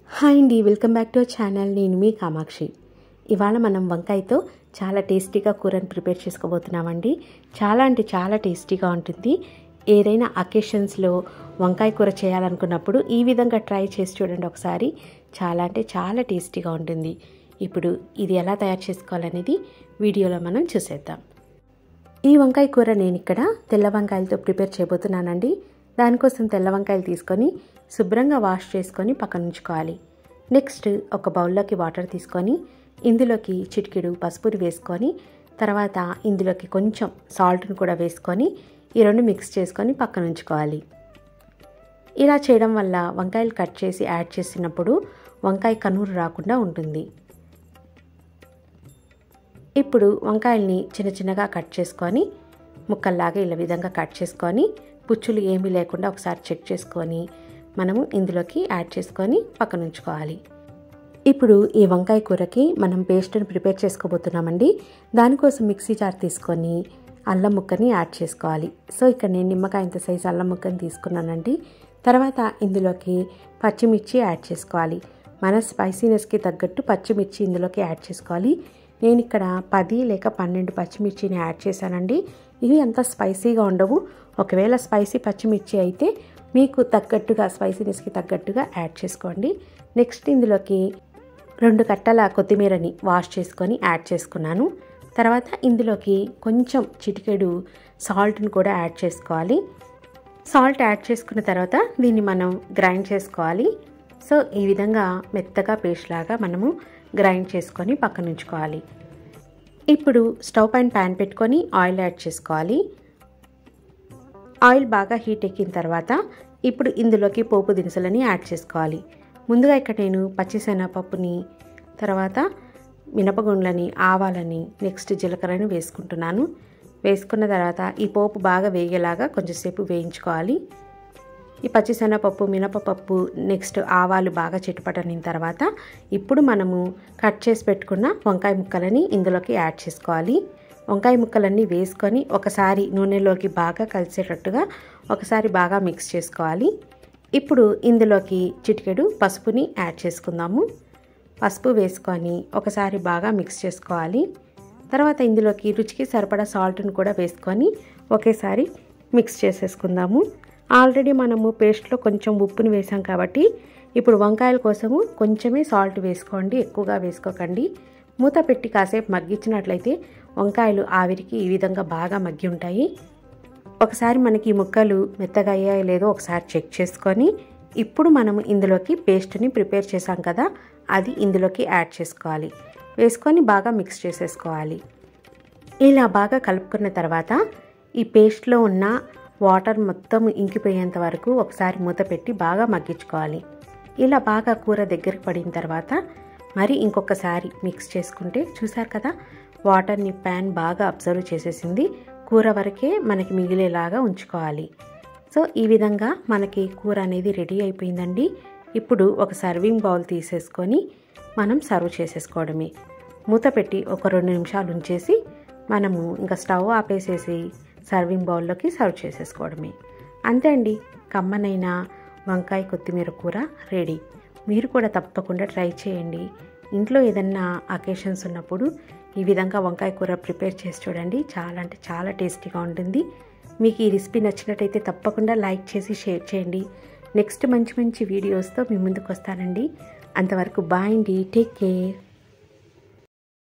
hi అండి welcome back to our channel నేను మీ కామాక్షి ఇవాళ మనం వంకాయతో చాలా టేస్టీగా కూరని ప్రిపేర్ చేసుకోబోతున్నామండి చాలా అంటే చాలా టేస్టీగా ఉంటుంది ఏదైనా అకేషన్స్లో వంకాయ కూర చేయాలనుకున్నప్పుడు ఈ విధంగా ట్రై చేసి చూడండి ఒకసారి చాలా అంటే చాలా టేస్టీగా ఉంటుంది ఇప్పుడు ఇది ఎలా తయారు చేసుకోవాలనేది వీడియోలో మనం చూసేద్దాం ఈ వంకాయ కూర నేను ఇక్కడ తెల్ల వంకాయలతో ప్రిపేర్ చేయబోతున్నానండి దానికోసం తెల్ల వంకాయలు తీసుకొని శుభ్రంగా వాష్ చేసుకొని పక్కన ఉంచుకోవాలి నెక్స్ట్ ఒక బౌల్లోకి వాటర్ తీసుకొని ఇందులోకి చిటికెడు పసుపుని వేసుకొని తర్వాత ఇందులోకి కొంచెం సాల్ట్ని కూడా వేసుకొని ఈ రెండు మిక్స్ చేసుకొని పక్కన ఉంచుకోవాలి ఇలా చేయడం వల్ల వంకాయలు కట్ చేసి యాడ్ చేసినప్పుడు వంకాయ కనూరు రాకుండా ఉంటుంది ఇప్పుడు వంకాయల్ని చిన్న చిన్నగా కట్ చేసుకొని ముక్కల్లాగా ఇలా విధంగా కట్ చేసుకొని పుచ్చులు ఏమీ లేకుండా ఒకసారి చెక్ చేసుకొని మనము ఇందులోకి యాడ్ చేసుకొని పక్కన ఉంచుకోవాలి ఇప్పుడు ఈ వంకాయ కూరకి మనం పేస్ట్ని ప్రిపేర్ చేసుకోబోతున్నామండి దానికోసం మిక్సీ జార్ తీసుకొని అల్లం ముక్కని యాడ్ చేసుకోవాలి సో ఇక్కడ నేను నిమ్మకాయ ఇంత సైజు అల్లం ముక్కని తీసుకున్నానండి తర్వాత ఇందులోకి పచ్చిమిర్చి యాడ్ చేసుకోవాలి మన స్పైసీనెస్కి తగ్గట్టు పచ్చిమిర్చి ఇందులోకి యాడ్ చేసుకోవాలి నేను ఇక్కడ పది లేక పన్నెండు పచ్చిమిర్చిని యాడ్ చేశానండి ఇవి అంత స్పైసీగా ఉండవు ఒకవేళ స్పైసీ పచ్చిమిర్చి అయితే మీకు తగ్గట్టుగా స్పైసీనెస్కి తగ్గట్టుగా యాడ్ చేసుకోండి నెక్స్ట్ ఇందులోకి రెండు కట్టల కొత్తిమీరని వాష్ చేసుకొని యాడ్ చేసుకున్నాను తర్వాత ఇందులోకి కొంచెం చిటికెడు సాల్ట్ని కూడా యాడ్ చేసుకోవాలి సాల్ట్ యాడ్ చేసుకున్న తర్వాత దీన్ని మనం గ్రైండ్ చేసుకోవాలి సో ఈ విధంగా మెత్తగా పేస్ట్ లాగా మనము గ్రైండ్ చేసుకొని పక్కన ఉంచుకోవాలి ఇప్పుడు స్టవ్ పైన ప్యాన్ పెట్టుకొని ఆయిల్ యాడ్ చేసుకోవాలి ఆయిల్ బాగా హీట్ ఎక్కిన తర్వాత ఇప్పుడు ఇందులోకి పోపు దినుసులని యాడ్ చేసుకోవాలి ముందుగా ఇక్కడ నేను పచ్చిశనగపప్పుని తర్వాత మినపగుండ్లని ఆవాలని నెక్స్ట్ జీలకర్రని వేసుకుంటున్నాను వేసుకున్న తర్వాత ఈ పోపు బాగా వేగేలాగా కొంచెంసేపు వేయించుకోవాలి ఈ పచ్చిశనగపప్పు మినపపప్పు నెక్స్ట్ ఆవాలు బాగా చిట్టుపట్టనిన తర్వాత ఇప్పుడు మనము కట్ చేసి పెట్టుకున్న వంకాయ ముక్కలని ఇందులోకి యాడ్ చేసుకోవాలి వంకాయ ముక్కలన్నీ వేసుకొని ఒకసారి నూనెలోకి బాగా కలిసేటట్టుగా ఒకసారి బాగా మిక్స్ చేసుకోవాలి ఇప్పుడు ఇందులోకి చిటికెడు పసుపుని యాడ్ చేసుకుందాము పసుపు వేసుకొని ఒకసారి బాగా మిక్స్ చేసుకోవాలి తర్వాత ఇందులోకి రుచికి సరిపడా సాల్ట్ని కూడా వేసుకొని ఒకేసారి మిక్స్ చేసేసుకుందాము ఆల్రెడీ మనము పేస్ట్లో కొంచెం ఉప్పుని వేసాం కాబట్టి ఇప్పుడు వంకాయల కోసము కొంచెమే సాల్ట్ వేసుకోండి ఎక్కువగా వేసుకోకండి మూత పెట్టి కాసేపు మగ్గించినట్లయితే వంకాయలు ఆవిరికి ఈ విధంగా బాగా మగ్గి ఉంటాయి ఒకసారి మనకి ముక్కలు మెత్తగా అయ్యాయో లేదో ఒకసారి చెక్ చేసుకొని ఇప్పుడు మనము ఇందులోకి పేస్ట్ని ప్రిపేర్ చేసాం కదా అది ఇందులోకి యాడ్ చేసుకోవాలి వేసుకొని బాగా మిక్స్ చేసేసుకోవాలి ఇలా బాగా కలుపుకున్న తర్వాత ఈ పేస్ట్లో ఉన్న వాటర్ మొత్తం ఇంకిపోయేంత వరకు ఒకసారి మూత పెట్టి బాగా మగ్గించుకోవాలి ఇలా బాగా కూర దగ్గరికి పడిన తర్వాత మరి ఇంకొకసారి మిక్స్ చేసుకుంటే చూసారు కదా వాటర్ని ప్యాన్ బాగా అబ్జర్వ్ చేసేసింది కూర వరకే మనకి మిగిలేలాగా ఉంచుకోవాలి సో ఈ విధంగా మనకి కూర అనేది రెడీ అయిపోయిందండి ఇప్పుడు ఒక సర్వింగ్ బౌల్ తీసేసుకొని మనం సర్వ్ చేసేసుకోవడమే మూత పెట్టి ఒక రెండు నిమిషాలు ఉంచేసి మనము ఇంకా స్టవ్ ఆపేసేసి సర్వింగ్ బౌల్లోకి సర్వ్ చేసేసుకోవడమే అంతే అండి కమ్మనైన వంకాయ కొత్తిమీర కూర రెడీ మీరు కూడా తప్పకుండా ట్రై చేయండి ఇంట్లో ఏదన్నా అకేషన్స్ ఉన్నప్పుడు ఈ విధంగా వంకాయ కూర ప్రిపేర్ చేసి చూడండి చాలా అంటే చాలా టేస్టీగా ఉంటుంది మీకు ఈ రెసిపీ నచ్చినట్టయితే తప్పకుండా లైక్ చేసి షేర్ చేయండి నెక్స్ట్ మంచి మంచి వీడియోస్తో మీ ముందుకు వస్తానండి అంతవరకు బాయ్ అండి టేక్ కేర్